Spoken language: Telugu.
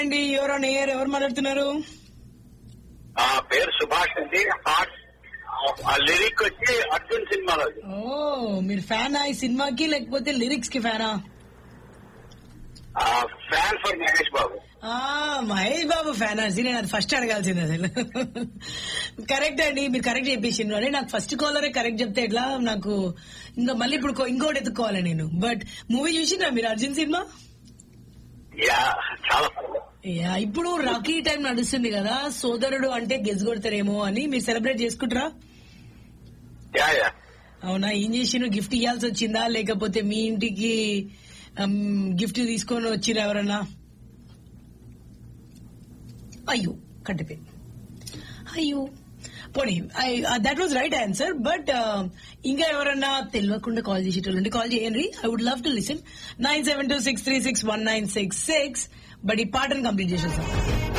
అండి ఎవరో నేర్ ఎవరు మాట్లాడుతున్నారు ఆ పేరు సుభాష్ అండి హార్ట్ ఆ లిరిక్ వచ్చి అర్జున్ సినిమాలో ఓ మీరు ఫ్యానా ఈ సినిమాకి లేకపోతే లిరిక్స్ కి ఫ్యానా ఫ్యాన్ ఫర్ మహేష్ బాబు ఆ మహేష్ బాబు ఫ్యానా నేను అది ఫస్ట్ అడగాల్సింది అసలు కరెక్ట్ అండి మీరు కరెక్ట్ చెప్పేసిండ్రు అంటే నాకు ఫస్ట్ కాలరే కరెక్ట్ చెప్తే ఎట్లా నాకు ఇంకా మళ్ళీ ఇప్పుడు కో- ఇంకోటి ఎత్తుకోవాలి నేను బట్ మూవీ చూసిండ్రా మీరు అర్జున్ సినిమా యా చాలా పర్లేదు. యా ఇప్పుడు రాకీ టైం నడుస్తుంది కదా సోదరుడు అంటే గెస్ కొడతారేమో అని మీరు సెలబ్రేట్ చేసుకుంటారా యా యా అవునా ఏం చేసిన గిఫ్ట్ ఇవ్వాల్సి వచ్చిందా లేకపోతే మీ ఇంటికి గిఫ్ట్ తీసుకొని వచ్చిరా ఎవరన్నా అయ్యో కట్టిపోయి అయ్యో పోనీ that was right answer but ఇంకా ఎవరన్నా తెలియకుండా కాల్ చేసేటోళ్ళు కాల్ చేయండి I would love to listen nine seven two six three six one nine six six but ఈ పాటను కంప్లీట్ చేసేసాం